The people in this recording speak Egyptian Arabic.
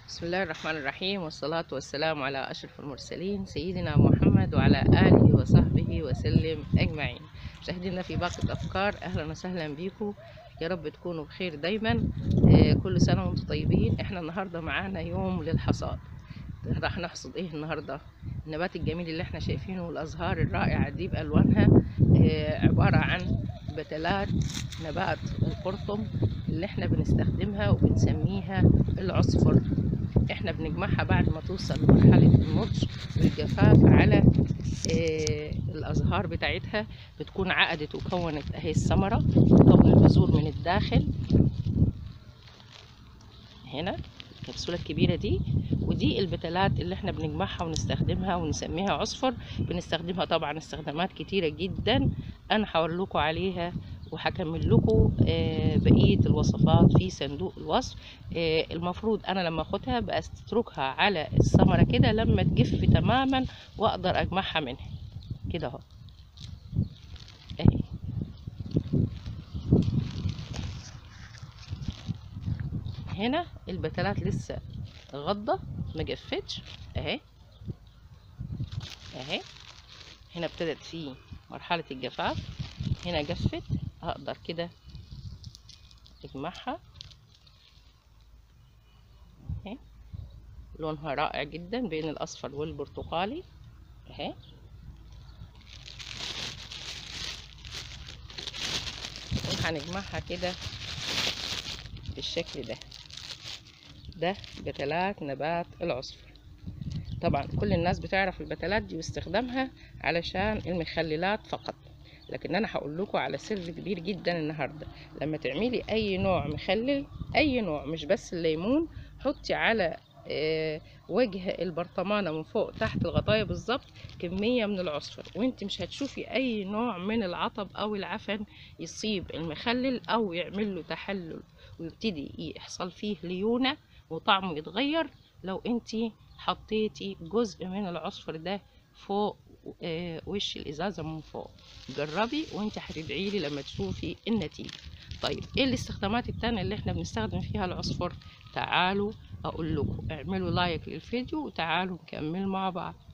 بسم الله الرحمن الرحيم والصلاة والسلام على أشرف المرسلين سيدنا محمد وعلى آله وصحبه وسلم أجمعين مشاهدينا في باقة أفكار أهلا وسهلا بيكم يا رب تكونوا بخير دايما آه، كل سنة وانتم طيبين احنا النهاردة معانا يوم للحصاد راح نحصد ايه النهاردة النبات الجميل اللي احنا شايفينه والأزهار الرائعة دي بألوانها آه، عبارة عن بتلات نبات القرطم اللي احنا بنستخدمها وبنسميها العصفر احنا بنجمعها بعد ما توصل لمرحلة النضج والجفاف على آه، الأزهار بتاعتها بتكون عقدت وكونت اهي الثمرة تكون البذور من الداخل هنا الكبسولة الكبيرة دي ودي البتلات اللي احنا بنجمعها ونستخدمها ونسميها عصفر بنستخدمها طبعا استخدامات كتيرة جدا انا هقول لكم عليها وهكمل لكم آه، بقية الوصفات في صندوق الوصف آه، المفروض انا لما اخدها بستتركها على الثمرة كده لما تجف تماما واقدر اجمعها منها كده اهو اهي هنا البتلات لسه غضة ما جفتش اهي اهي هنا ابتدت في مرحلة الجفاف هنا جفت هقدر كده اجمعها اهي لونها رائع جدا بين الاصفر والبرتقالي اهي وهنجمعها كده بالشكل ده ده بتلات نبات العصفر طبعا كل الناس بتعرف البتلات دي واستخدامها علشان المخللات فقط لكن انا هقول لكم على سر كبير جدا النهارده لما تعملي اي نوع مخلل اي نوع مش بس الليمون حطي على آه، وجه البرطمانة من فوق تحت الغطاية بالظبط كمية من العصفر وانت مش هتشوفي اي نوع من العطب او العفن يصيب المخلل او يعمل له تحلل ويبتدي يحصل فيه ليونة وطعمه يتغير لو انت حطيتي جزء من العصفر ده فوق آه، وش الازازه من فوق جربي وانت هتدعي لي لما تشوفي النتيجه طيب ايه الاستخدامات التانية اللي احنا بنستخدم فيها العصفر تعالوا اقول لكم اعملوا لايك للفيديو وتعالوا نكمل مع بعض